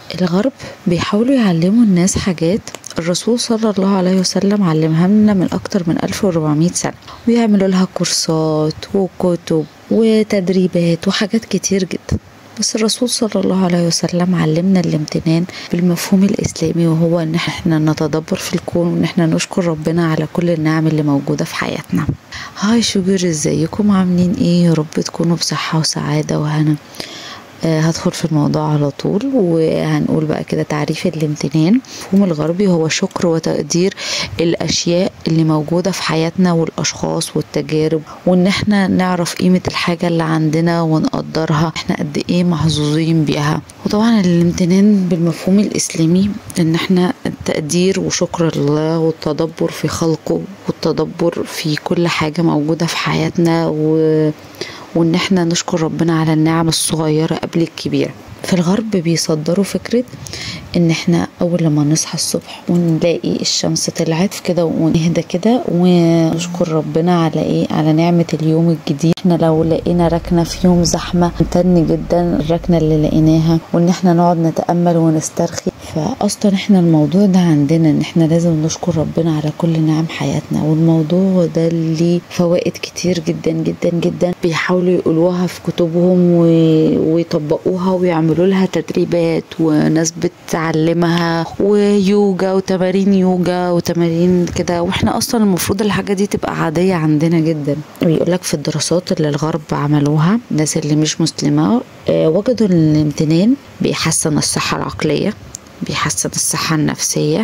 الغرب بيحاولوا يعلموا الناس حاجات الرسول صلى الله عليه وسلم علمها لنا من أكتر من 1400 سنة ويعملوا لها كورسات وكتب وتدريبات وحاجات كتير جدا بس الرسول صلى الله عليه وسلم علمنا الامتنان بالمفهوم الإسلامي وهو إن احنا نتدبر في الكون وإن احنا نشكر ربنا على كل النعم اللي موجودة في حياتنا هاي شجر ازيكم عاملين ايه يا رب تكونوا بصحة وسعادة وهنا آه هدخل في الموضوع على طول وهنقول بقى كده تعريف الامتنان المفهوم الغربي هو شكر وتقدير الاشياء اللي موجودة في حياتنا والاشخاص والتجارب وان احنا نعرف قيمة الحاجة اللي عندنا ونقدرها احنا قد ايه محظوظين بيها وطبعا الامتنان بالمفهوم الاسلامي ان احنا التقدير وشكر الله والتدبر في خلقه والتدبر في كل حاجة موجودة في حياتنا و وان احنا نشكر ربنا على النعم الصغيرة قبل الكبيرة في الغرب بيصدروا فكرة ان احنا اول لما نصحى الصبح ونلاقي الشمس طلعت كده ونهدى كده ونشكر ربنا على ايه على نعمة اليوم الجديد احنا لو لقينا ركنة في يوم زحمة نمتن جدا الركنة اللي لقيناها وان احنا نقعد نتأمل ونسترخي فاصلا احنا الموضوع ده عندنا ان احنا لازم نشكر ربنا على كل نعم حياتنا والموضوع ده ليه فوائد كتير جدا جدا جدا بيحاولوا يقولوها في كتبهم ويطبقوها ويعملوا لها تدريبات وناس بتعلمها ويوجا وتمارين يوجا وتمارين كده واحنا اصلا المفروض الحاجه دي تبقى عاديه عندنا جدا بيقول لك في الدراسات اللي الغرب عملوها الناس اللي مش مسلمه وجدوا ان الامتنان بيحسن الصحه العقليه بيحسن الصحة النفسية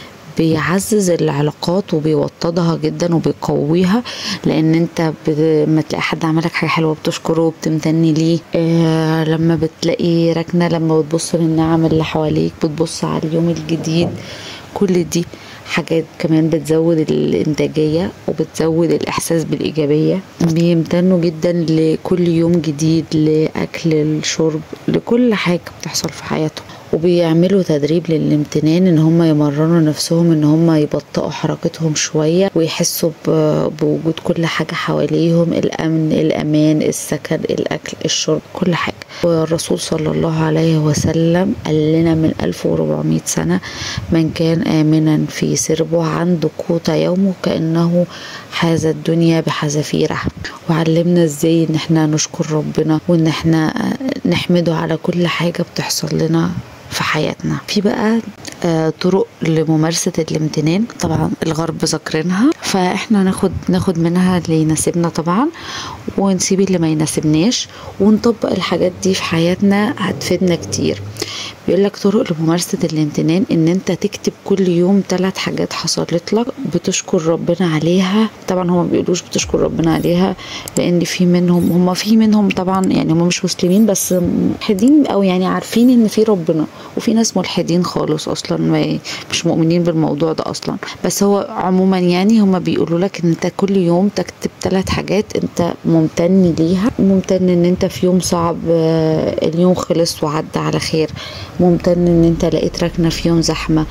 بيعزز العلاقات وبيوطدها جدا وبيقويها لان انت لما تلاقي حد عملك حاجه حلوه بتشكره وبتمتني ليه آه لما بتلاقي ركنه لما بتبص للنعم اللي حواليك بتبص على اليوم الجديد كل دي حاجات كمان بتزود الانتاجيه وبتزود الاحساس بالايجابيه بيمتنوا جدا لكل يوم جديد لاكل الشرب لكل حاجه بتحصل في حياتهم وبيعملوا تدريب للامتنان ان هم يمرنوا نفسهم ان هم يبطئوا حركتهم شوية ويحسوا بوجود كل حاجة حواليهم الامن الامان السكن الاكل الشرب كل حاجة والرسول صلى الله عليه وسلم قال لنا من 1400 سنة من كان آمنا في سربه عنده قوت يومه كأنه حاز الدنيا بحذافيرها وعلمنا ازاي ان احنا نشكر ربنا وان احنا نحمده على كل حاجة بتحصل لنا في حياتنا في بقى آه طرق لممارسة الامتنان طبعا الغرب ذاكرينها فاحنا ناخد ناخد منها اللي يناسبنا طبعا ونسيب اللي ما يناسبناش ونطبق الحاجات دي في حياتنا هتفيدنا كتير بيقول لك طرق لممارسة الامتنان ان انت تكتب كل يوم ثلاث حاجات حصلت لك بتشكر ربنا عليها طبعا هما بيقولوش بتشكر ربنا عليها لان في منهم هما في منهم طبعا يعني هما مش مسلمين بس ملحدين او يعني عارفين ان في ربنا وفي ناس ملحدين خالص اصلا ما مش مؤمنين بالموضوع ده اصلا بس هو عموما يعني هما بيقولوا لك ان انت كل يوم تكتب ثلاث حاجات انت ممتن ليها ممتن ان انت في يوم صعب اليوم خلص وعدى على خير ممتن ان انت لقيت ركنه في يوم زحمه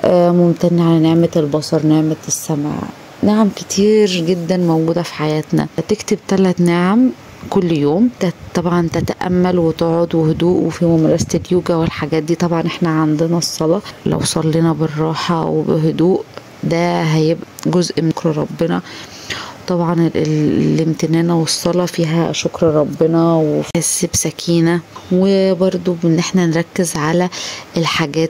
ممتن على نعمه البصر نعمه السمع نعم كتير جدا موجودة في حياتنا تكتب ثلاث نعم كل يوم طبعا تتأمل وتقعد وهدوء وفي ممارسة اليوجا والحاجات دي طبعا احنا عندنا الصلاة لو صلينا بالراحة وبهدوء ده هيبقى جزء من شكر ربنا طبعا الامتنان والصلاة فيها شكر ربنا وحس بسكينة وبرضو ان احنا نركز على الحاجات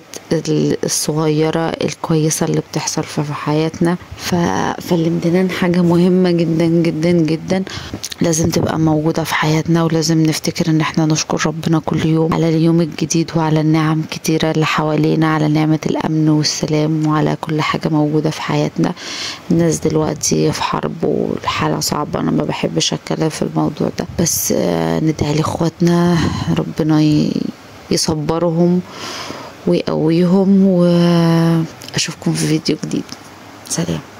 الصغيرة الكويسة اللي بتحصل في حياتنا فالامتنان حاجة مهمة جدا جدا جدا لازم تبقى موجودة في حياتنا ولازم نفتكر ان احنا نشكر ربنا كل يوم على اليوم الجديد وعلى النعم كتيرة اللي حوالينا على نعمة الامن والسلام وعلى كل حاجة موجودة في حياتنا الناس دلوقتي في حرب والحالة صعبة انا ما بحبش اتكلم في الموضوع ده بس ندعي لاخواتنا ربنا يصبرهم ويقويهم واشوفكم في فيديو جديد سلام